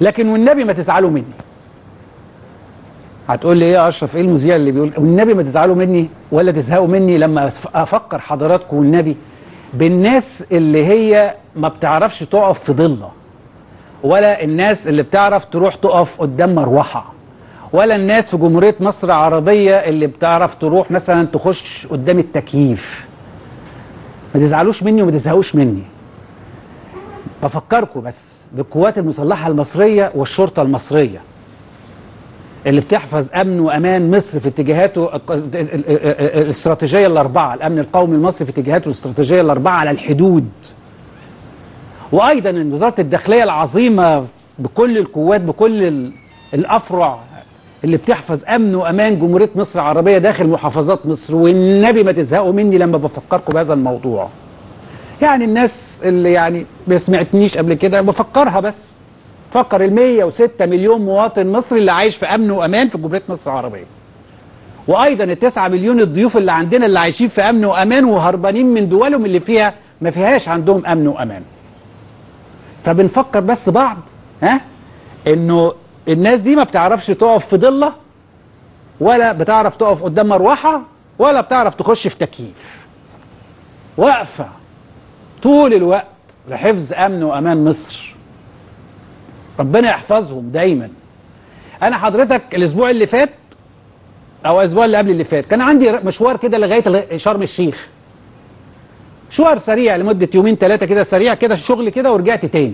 لكن والنبي ما تزعلوا مني هتقول لي ايه يا اشرف ايه المذيع اللي بيقول والنبي ما تزعلوا مني ولا تزهقوا مني لما أف- افكر حضراتكم والنبي بالناس اللي هي ما بتعرفش تقف في ضله ولا الناس اللي بتعرف تروح تقف قدام مروحه ولا الناس في جمهوريه مصر العربيه اللي بتعرف تروح مثلا تخش قدام التكييف ما تزعلوش مني وما تزهقوش مني بفكركم بس بالقوات المسلحه المصريه والشرطه المصريه اللي بتحفظ امن وامان مصر في اتجاهاته الق- ال- ال- ال- الاستراتيجيه الاربعه الامن القومي المصري في اتجاهاته الاستراتيجيه الاربعه على الحدود وايضا إن وزاره الداخليه العظيمه بكل القوات بكل ال- الافرع اللي بتحفظ امن وامان جمهوريه مصر العربيه داخل محافظات مصر والنبي ما تزهقوا مني لما بفكركم بهذا الموضوع يعني الناس اللي يعني ما سمعتنيش قبل كده بفكرها بس فكر ال 106 مليون مواطن مصري اللي عايش في امن وامان في جمهوريه مصر العربيه وايضا ال 9 مليون الضيوف اللي عندنا اللي عايشين في امن وامان وهربانين من دولهم اللي فيها ما فيهاش عندهم امن وامان فبنفكر بس بعض ها انه الناس دي ما بتعرفش تقف في ضله ولا بتعرف تقف قدام مروحه ولا بتعرف تخش في تكييف واقفه طول الوقت لحفظ امن وامان مصر ربنا يحفظهم دايما انا حضرتك الاسبوع اللي فات او الاسبوع اللي قبل اللي فات كان عندي مشوار كده لغايه لغاية شرم الشيخ مشوار سريع لمده يومين ثلاثه كده سريع كده شغل كده ورجعت تاني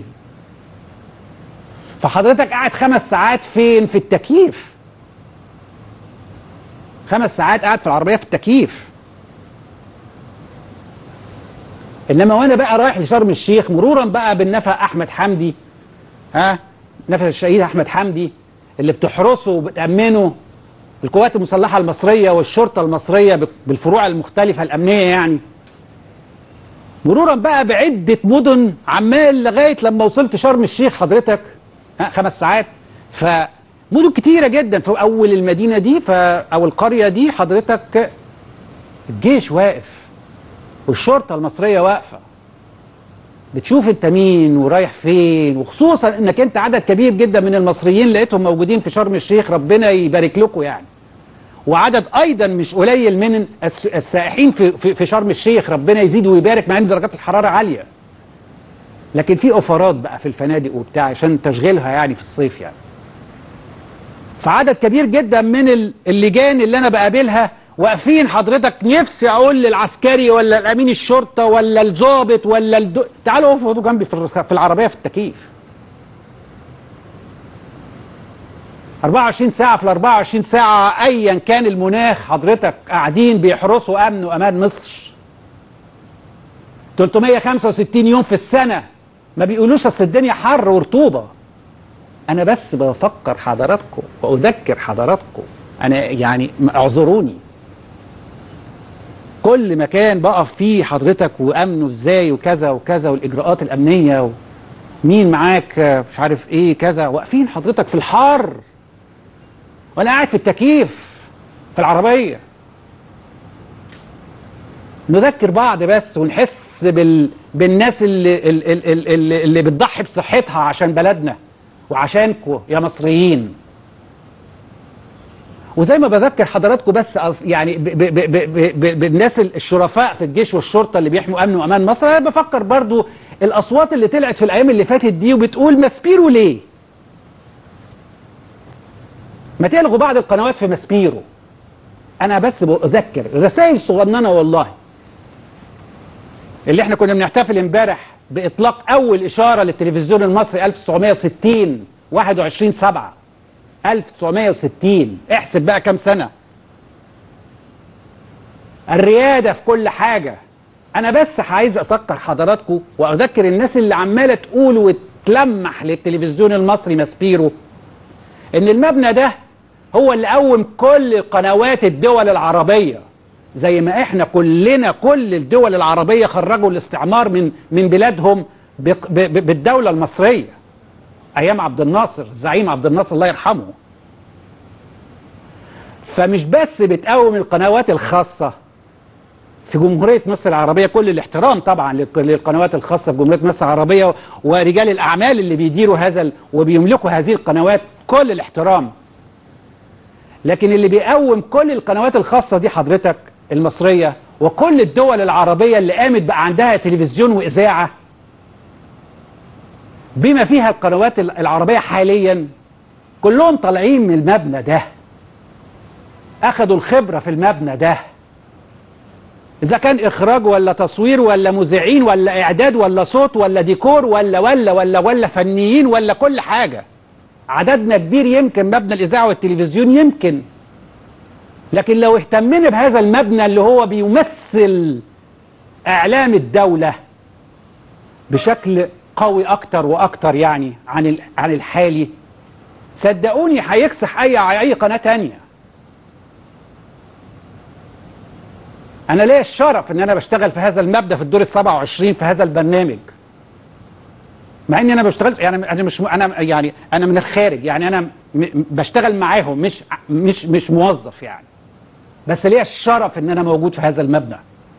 فحضرتك قاعد خمس ساعات فين في التكييف خمس ساعات قاعد في العربيه في التكييف انما وانا بقى رايح لشرم الشيخ مرورا بقى بالنفق احمد حمدي ها نفق الشهيد احمد حمدي اللي بتحرسه وبتامنه القوات المسلحه المصريه والشرطه المصريه بالفروع المختلفه الامنيه يعني مرورا بقى بعده مدن عمال لغايه لما وصلت شرم الشيخ حضرتك ها خمس ساعات فمدن كتيره جدا في اول المدينه دي ف او القريه دي حضرتك الجيش واقف والشرطه المصريه واقفه بتشوف انت مين ورايح فين وخصوصا انك انت عدد كبير جدا من المصريين لقيتهم موجودين في شرم الشيخ ربنا يبارك لكم يعني وعدد ايضا مش قليل من الس- السائحين في في في شرم الشيخ ربنا يزيد ويبارك مع ان درجات الحراره عاليه لكن في اوفرات بقى في الفنادق وبتاع عشان تشغيلها يعني في الصيف يعني فعدد كبير جدا من ال- اللجان اللي انا بقابلها واقفين حضرتك نفسي اقول للعسكري ولا الامين الشرطه ولا الضابط ولا الدو... تعالوا اقفوا جنبي في الرخ- في العربيه في التكييف 24 ساعة في ال 24 ساعة أيا كان المناخ حضرتك قاعدين بيحرسوا أمن وأمان مصر 365 يوم في السنة ما بيقولوش أصل الدنيا حر ورطوبة أنا بس بفكر حضراتكم وأذكر حضراتكم أنا يعني اعذروني كل مكان بقف فيه حضرتك وأمنه إزاي وكذا وكذا والإجراءات الأمنية مين معاك آه، مش عارف إيه كذا واقفين حضرتك في الحار وانا قاعد في التكييف في العربيه نذكر بعض بس ونحس بال... بالناس اللي اللي, اللي, اللي بتضحي بصحتها عشان بلدنا وعشانكم يا مصريين وزي ما بذكر حضراتكم بس أص- يعني ب... ب... ب... ب... ب... بالناس الشرفاء في الجيش والشرطه اللي بيحموا امن وامان مصر انا بفكر برضو الاصوات اللي طلعت في الايام اللي فاتت دي وبتقول ماسبيرو ليه ما تلغوا بعض القنوات في ماسبيرو انا بس بذكر رسائل صغننه والله اللي احنا كنا بنحتفل امبارح باطلاق اول اشاره للتلفزيون المصري 1960 21 7 1960 احسب بقى كام سنه الرياده في كل حاجه انا بس عايز اذكر حضراتكم واذكر الناس اللي عماله تقول وتلمح للتلفزيون المصري ماسبيرو ان المبنى ده هو اللي قوم كل قنوات الدول العربية زي ما احنا كلنا كل الدول العربية خرجوا الاستعمار من من بلادهم بق- ب- ب- بالدولة المصرية ايام عبد الناصر الزعيم عبد الناصر الله يرحمه فمش بس بتقوم القنوات الخاصة في جمهورية مصر العربية كل الاحترام طبعا للق- للقنوات الخاصة بجمهورية مصر العربية ورجال الأعمال اللي بيديروا هذا ال- وبيملكوا هذه القنوات كل الاحترام لكن اللي بيقوم كل القنوات الخاصة دي حضرتك المصرية وكل الدول العربية اللي قامت بقى عندها تلفزيون وإذاعة بما فيها القنوات ال- العربية حاليا كلهم طالعين من المبنى ده أخدوا الخبرة في المبنى ده إذا كان إخراج ولا تصوير ولا مذيعين ولا إعداد ولا صوت ولا ديكور ولا ولا ولا ولا فنيين ولا كل حاجة عددنا كبير يمكن مبنى الإذاعة والتلفزيون يمكن لكن لو اهتمنا بهذا المبنى اللي هو بيمثل إعلام الدولة بشكل قوي أكتر وأكتر يعني عن ال- عن الحالي صدقوني هيكسح أي أي قناة تانية انا ليا الشرف ان انا بشتغل في هذا المبدا في الدور ال 27 في هذا البرنامج مع اني انا بشتغل يعني انا مش انا يعني انا من الخارج يعني انا م- م- بشتغل معاهم مش مش مش موظف يعني بس ليا الشرف ان انا موجود في هذا المبنى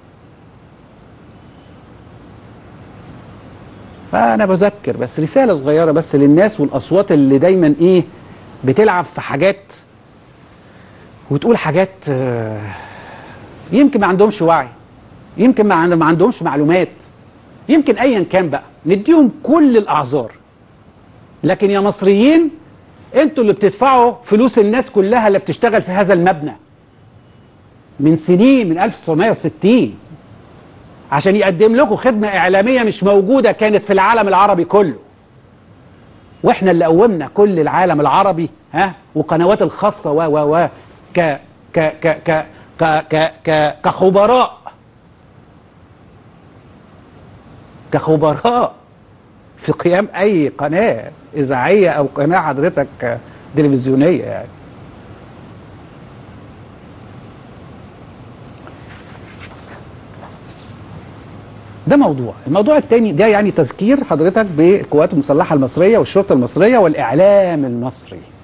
فانا بذكر بس رساله صغيره بس للناس والاصوات اللي دايما ايه بتلعب في حاجات وتقول حاجات آه، يمكن ما عندهمش وعي يمكن ما عند- ما عندهمش معلومات يمكن ايا كان بقى نديهم كل الاعذار لكن يا مصريين انتوا اللي بتدفعوا فلوس الناس كلها اللي بتشتغل في هذا المبنى من سنين من 1960 عشان يقدم لكم خدمة إعلامية مش موجودة كانت في العالم العربي كله واحنا اللي قومنا كل العالم العربي ها وقنوات الخاصة و و و ك ك ك ك ك ك ك كخبراء كخبراء في قيام اي قناة اذاعية او قناة حضرتك تلفزيونية يعني ده موضوع الموضوع الثاني ده يعني تذكير حضرتك بالقوات المسلحة المصرية والشرطة المصرية والإعلام المصري